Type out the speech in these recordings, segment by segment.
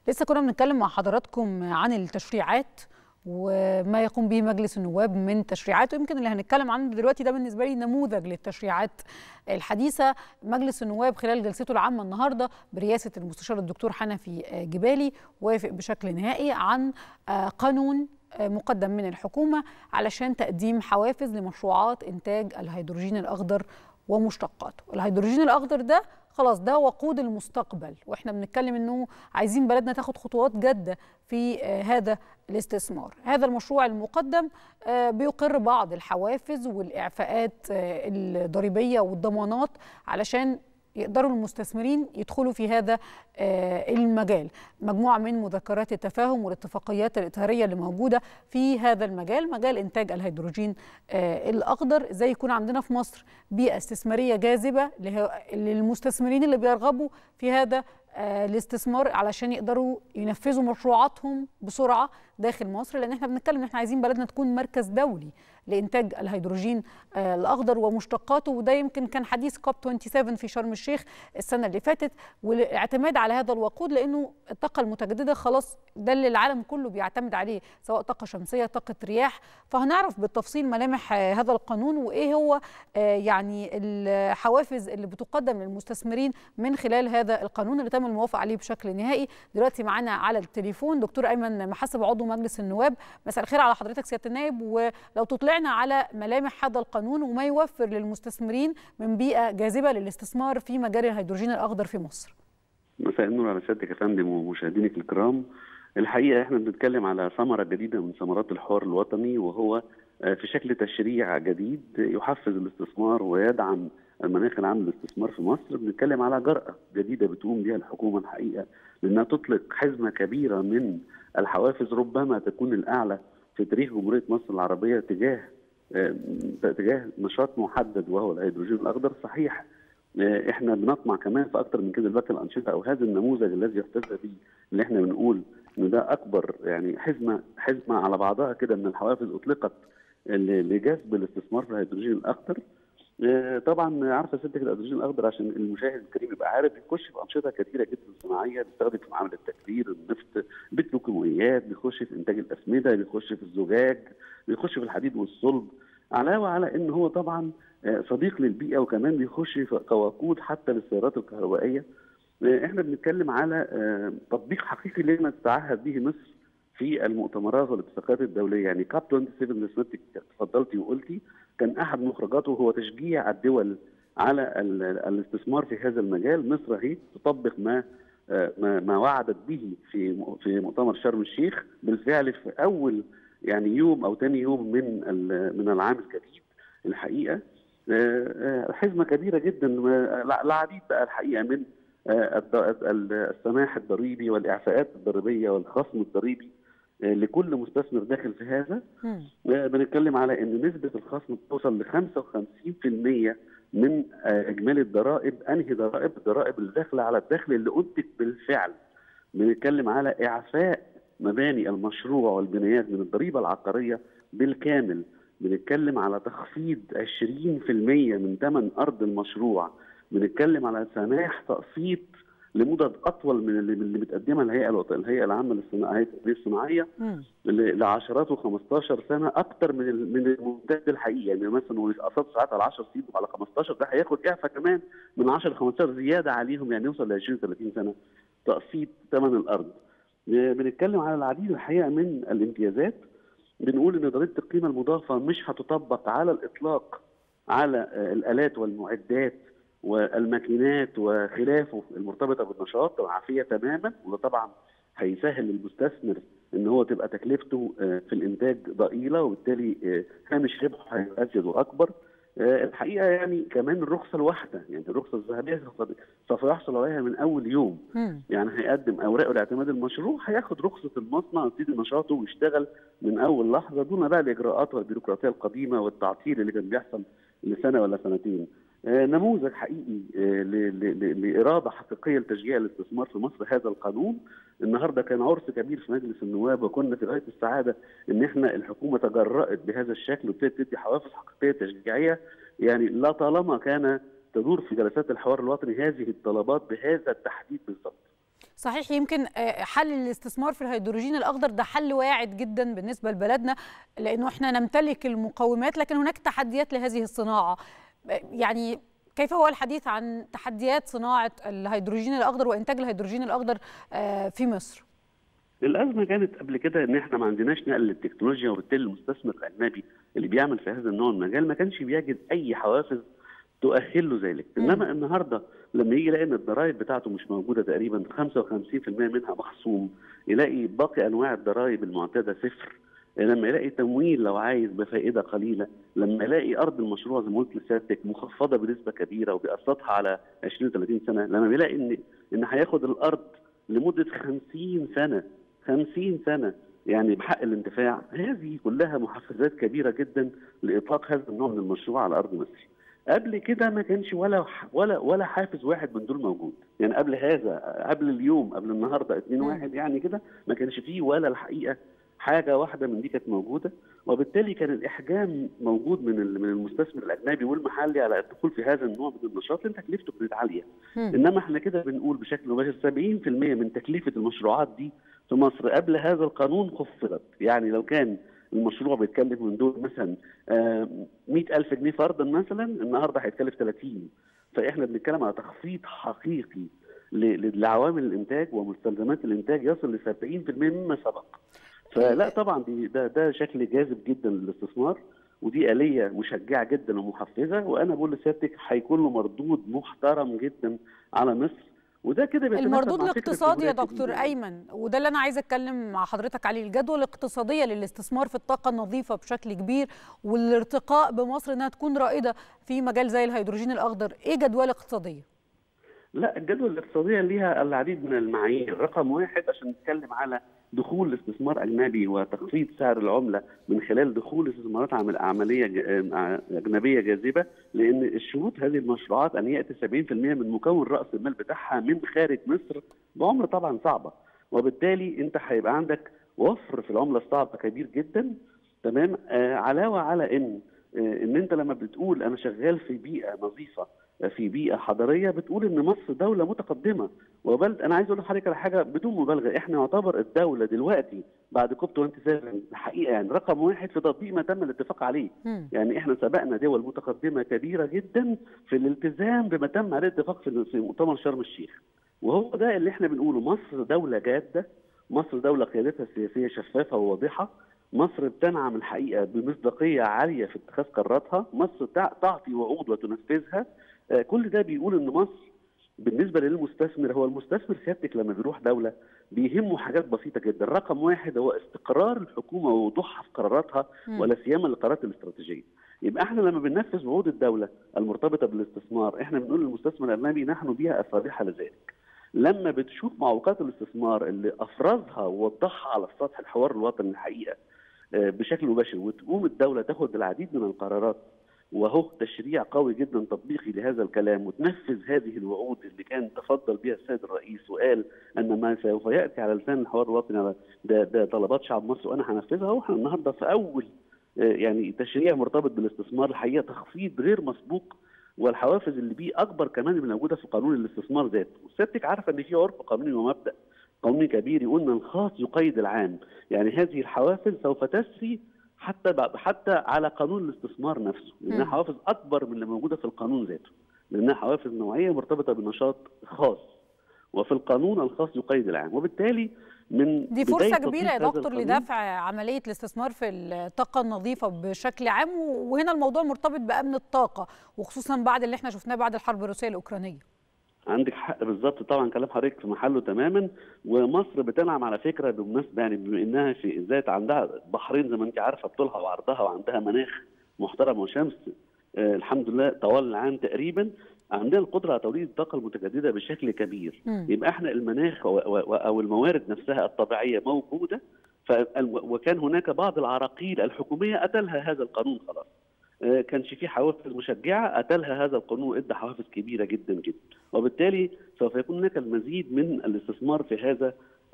لسه كنا بنتكلم مع حضراتكم عن التشريعات وما يقوم به مجلس النواب من تشريعات ويمكن اللي هنتكلم عنه دلوقتي ده بالنسبه لي نموذج للتشريعات الحديثه مجلس النواب خلال جلسته العامه النهارده برئاسه المستشار الدكتور حنفي جبالي وافق بشكل نهائي عن قانون مقدم من الحكومه علشان تقديم حوافز لمشروعات انتاج الهيدروجين الاخضر ومشتقاته الهيدروجين الاخضر ده خلاص ده وقود المستقبل واحنا بنتكلم انه عايزين بلدنا تاخد خطوات جاده في هذا الاستثمار هذا المشروع المقدم بيقر بعض الحوافز والاعفاءات الضريبيه والضمانات علشان يقدروا المستثمرين يدخلوا في هذا المجال مجموعة من مذكرات التفاهم والاتفاقيات الإطارية اللي موجودة في هذا المجال مجال إنتاج الهيدروجين الأخضر إزاي يكون عندنا في مصر بيئة استثمارية جاذبة للمستثمرين اللي بيرغبوا في هذا الاستثمار علشان يقدروا ينفذوا مشروعاتهم بسرعه داخل مصر لان احنا بنتكلم ان احنا عايزين بلدنا تكون مركز دولي لانتاج الهيدروجين الاخضر ومشتقاته وده يمكن كان حديث كوب 27 في شرم الشيخ السنه اللي فاتت والاعتماد على هذا الوقود لانه الطاقه المتجدده خلاص ده اللي العالم كله بيعتمد عليه سواء طاقه شمسيه طاقه رياح فهنعرف بالتفصيل ملامح هذا القانون وايه هو يعني الحوافز اللي بتقدم للمستثمرين من خلال هذا القانون اللي تم الموافقه عليه بشكل نهائي دلوقتي معانا على التليفون دكتور ايمن محسب عضو مجلس النواب مساء الخير على حضرتك سياده النائب ولو تطلعنا على ملامح هذا القانون وما يوفر للمستثمرين من بيئه جاذبه للاستثمار في مجال الهيدروجين الاخضر في مصر مساء النور على سيادتك يا فندم ومشاهدينك الكرام الحقيقه احنا بنتكلم على ثمره جديده من ثمرات الحوار الوطني وهو في شكل تشريع جديد يحفز الاستثمار ويدعم المناخ العام للاستثمار في مصر بنتكلم على جرأة جديدة بتقوم بها الحكومة الحقيقة لأنها تطلق حزمة كبيرة من الحوافز ربما تكون الأعلى في تاريخ جمهورية مصر العربية تجاه تجاه نشاط محدد وهو الهيدروجين الأخضر صحيح احنا بنطمع كمان في اكتر من كده باقي الانشطه او هذا النموذج الذي يحتذى به اللي احنا بنقول ان ده اكبر يعني حزمه حزمه على بعضها كده من الحوافز اطلقت لجذب الاستثمار في الهيدروجين الاخضر طبعا عارفه سيادتك الهيدروجين الاخضر عشان المشاهد الكريم يبقى عارف بيخش في انشطه كثيره جدا صناعيه بيستخدم في معامل التكرير النفط بتروكيماويات بيخش في انتاج الاسمده بيخش في الزجاج بيخش في الحديد والصلب علاوه على ان هو طبعا صديق للبيئه وكمان بيخش كوقود حتى للسيارات الكهربائيه احنا بنتكلم على تطبيق حقيقي لما تتعهد به مصر في المؤتمرات والاتفاقات الدوليه يعني كاب 27 اللي سيادتك تفضلتي وقلتي كان احد مخرجاته هو تشجيع الدول على الاستثمار في هذا المجال مصر هي تطبق ما ما, ما وعدت به في في مؤتمر شرم الشيخ بالفعل في اول يعني يوم او ثاني يوم من من العام الجديد الحقيقه حزمه كبيره جدا العديد بقى الحقيقه من السماح الضريبي والاعفاءات الضريبيه والخصم الضريبي لكل مستثمر داخل في هذا بنتكلم على ان نسبه الخصم توصل ل 55% من اجمالي الضرائب انهي ضرائب الضرائب اللي داخله على الدخل اللي انتج بالفعل بنتكلم على اعفاء مباني المشروع والبنايات من الضريبه العقاريه بالكامل بنتكلم على تخفيض 20% من ثمن ارض المشروع بنتكلم على سماح تقسيط لمدد اطول من اللي, اللي بتقدمها الهيئه الهيئه العامه للصناعيه الصناعيه لعشرات و15 سنه اكثر من من الممتاز الحقيقي يعني مثلا قصاد ساعات على 10 سنين وعلى 15 ده هياخد اعفاء كمان من 10 ل 15 زياده عليهم يعني يوصل ل 20 30 سنه تقسيط ثمن الارض بنتكلم على العديد الحقيقه من الامتيازات بنقول ان ضريبه القيمه المضافه مش هتطبق على الاطلاق على الالات والمعدات والماكينات وخلافه المرتبطه بالنشاط عافيه تماما وده طبعا هيسهل للمستثمر ان هو تبقى تكلفته في الانتاج ضئيله وبالتالي هامش ربحه هيبقى ازيد واكبر الحقيقه يعني كمان الرخصه الواحده يعني الرخصه الذهبيه سوف يحصل عليها من اول يوم يعني هيقدم اوراقه لاعتماد المشروع هياخد رخصه المصنع يبتدي نشاطه ويشتغل من اول لحظه دون بقى الاجراءات والبيروقراطيه القديمه والتعطيل اللي كان بيحصل لسنه ولا سنتين نموذج حقيقي لإرادة حقيقية لتشجيع الاستثمار في مصر هذا القانون النهارده كان عرس كبير في مجلس النواب وكنا في غاية السعادة إن إحنا الحكومة تجرأت بهذا الشكل وابتدت تدي حوافز حقيقية تشجيعية يعني لا طالما كان تدور في جلسات الحوار الوطني هذه الطلبات بهذا التحديد بالضبط. صحيح يمكن حل الاستثمار في الهيدروجين الاخضر ده حل واعد جدا بالنسبه لبلدنا لانه احنا نمتلك المقومات لكن هناك تحديات لهذه الصناعه يعني كيف هو الحديث عن تحديات صناعه الهيدروجين الاخضر وانتاج الهيدروجين الاخضر في مصر الازمه كانت قبل كده ان احنا ما عندناش نقل للتكنولوجيا وبالتالي المستثمر الاجنبي اللي بيعمل في هذا النوع من المجال ما كانش بيجد اي حوافز تؤهل له ذلك انما النهارده لما يجي يلاقي ان الضرائب بتاعته مش موجوده تقريبا 55% منها مخصوم يلاقي باقي انواع الضرائب المعتاده صفر لما يلاقي تمويل لو عايز بفائده قليله لما يلاقي ارض المشروع زي ما قلت لسيادتك مخفضه بنسبه كبيره وبيقسطها على 20 30 سنه لما بيلاقي ان ان هياخد الارض لمده 50 سنه 50 سنه يعني بحق الانتفاع هذه كلها محفزات كبيره جدا لاطلاق هذا النوع من المشروع على ارض مصر قبل كده ما كانش ولا ولا ولا حافز واحد من دول موجود يعني قبل هذا قبل اليوم قبل النهارده 2 واحد يعني كده ما كانش فيه ولا الحقيقه حاجه واحده من دي كانت موجوده وبالتالي كان الاحجام موجود من من المستثمر الاجنبي والمحلي على الدخول في هذا النوع من النشاط لان تكلفته كانت عاليه مم. انما احنا كده بنقول بشكل مباشر 70% من تكلفه المشروعات دي في مصر قبل هذا القانون خفضت يعني لو كان المشروع بيتكلف من دول مثلا 100000 جنيه فرضا مثلا النهارده هيتكلف 30 فاحنا بنتكلم على تخفيض حقيقي لعوامل الانتاج ومستلزمات الانتاج يصل ل 70% مما سبق فلا طبعا دي ده ده شكل جاذب جدا للاستثمار ودي آلية مشجعة جدا ومحفزة وأنا بقول لسيادتك هيكون له مردود محترم جدا على مصر وده كده المردود الاقتصادي يا دكتور ايمن وده اللي انا عايزه اتكلم مع حضرتك عليه الجدوى الاقتصاديه للاستثمار في الطاقه النظيفه بشكل كبير والارتقاء بمصر انها تكون رائده في مجال زي الهيدروجين الاخضر ايه جدوى الاقتصاديه لا الجدوى الاقتصاديه ليها العديد من المعايير رقم واحد عشان نتكلم على دخول استثمار اجنبي وتخفيض سعر العمله من خلال دخول استثمارات عمليه اجنبيه جاذبه لان الشروط هذه المشروعات ان ياتي 70% من مكون راس المال بتاعها من خارج مصر بعمله طبعا صعبه وبالتالي انت هيبقى عندك وفر في العمله الصعبه كبير جدا تمام آه علاوه على ان آه ان انت لما بتقول انا شغال في بيئه نظيفه في بيئه حضاريه بتقول ان مصر دوله متقدمه وبلد انا عايز اقول لحضرتك على حاجه بدون مبالغه احنا نعتبر الدوله دلوقتي بعد كوب 27 الحقيقه يعني رقم واحد في تطبيق ما تم الاتفاق عليه م. يعني احنا سبقنا دول متقدمه كبيره جدا في الالتزام بما تم عليه الاتفاق في مؤتمر شرم الشيخ وهو ده اللي احنا بنقوله مصر دوله جاده مصر دوله قيادتها السياسيه شفافه وواضحه مصر بتنعم الحقيقه بمصداقيه عاليه في اتخاذ قراراتها مصر تعطي وعود وتنفذها كل ده بيقول ان مصر بالنسبه للمستثمر هو المستثمر سيادتك لما بيروح دوله بيهمه حاجات بسيطه جدا، رقم واحد هو استقرار الحكومه ووضوحها في قراراتها ولا سيما القرارات الاستراتيجيه. يبقى احنا لما بننفذ وعود الدوله المرتبطه بالاستثمار احنا بنقول للمستثمر الاجنبي نحن بها الصالحه لذلك. لما بتشوف معوقات الاستثمار اللي افرزها ووضحها على سطح الحوار الوطني الحقيقه بشكل مباشر وتقوم الدوله تاخد العديد من القرارات وهو تشريع قوي جدا تطبيقي لهذا الكلام وتنفذ هذه الوعود اللي كان تفضل بها السيد الرئيس وقال ان ما سوف ياتي على لسان الحوار الوطني ده, ده طلبات شعب مصر وانا هنفذها واحنا النهارده في اول يعني تشريع مرتبط بالاستثمار الحقيقه تخفيض غير مسبوق والحوافز اللي بيه اكبر كمان من الموجوده في قانون الاستثمار ذاته، وسيادتك عارفه ان في عرف قانوني ومبدا قانوني كبير يقول ان الخاص يقيد العام، يعني هذه الحوافز سوف تسري حتى حتى على قانون الاستثمار نفسه لانها حوافز اكبر من اللي موجوده في القانون ذاته لانها حوافز نوعيه مرتبطه بنشاط خاص وفي القانون الخاص يقيد العام وبالتالي من دي فرصه كبيره يا دكتور لدفع عمليه الاستثمار في الطاقه النظيفه بشكل عام وهنا الموضوع مرتبط بامن الطاقه وخصوصا بعد اللي احنا شفناه بعد الحرب الروسيه الاوكرانيه عندك حق بالظبط طبعا كلام حضرتك في محله تماما ومصر بتنعم على فكره بالمناسبه يعني بما انها في ذات عندها بحرين زي ما انت عارفه طولها وعرضها وعندها مناخ محترم وشمس آه الحمد لله طوال العام تقريبا عندنا القدره على توليد الطاقه المتجدده بشكل كبير م. يبقى احنا المناخ او الموارد نفسها الطبيعيه موجوده وكان هناك بعض العراقيل الحكوميه اتلها هذا القانون خلاص كانش في حوافز مشجعه اتلها هذا القانون ادى حوافز كبيره جدا جدا وبالتالي سوف يكون هناك المزيد من الاستثمار في هذا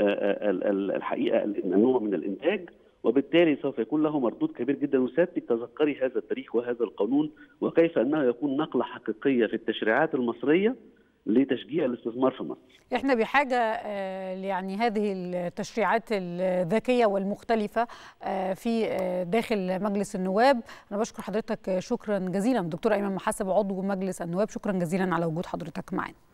الحقيقه النوع من الانتاج وبالتالي سوف يكون له مردود كبير جدا وسيادتك تذكري هذا التاريخ وهذا القانون وكيف انه يكون نقله حقيقيه في التشريعات المصريه لتشجيع الاستثمار في مصر. احنا بحاجه يعني هذه التشريعات الذكيه والمختلفه في داخل مجلس النواب انا بشكر حضرتك شكرا جزيلا دكتور ايمن محاسب عضو مجلس النواب شكرا جزيلا على وجود حضرتك معنا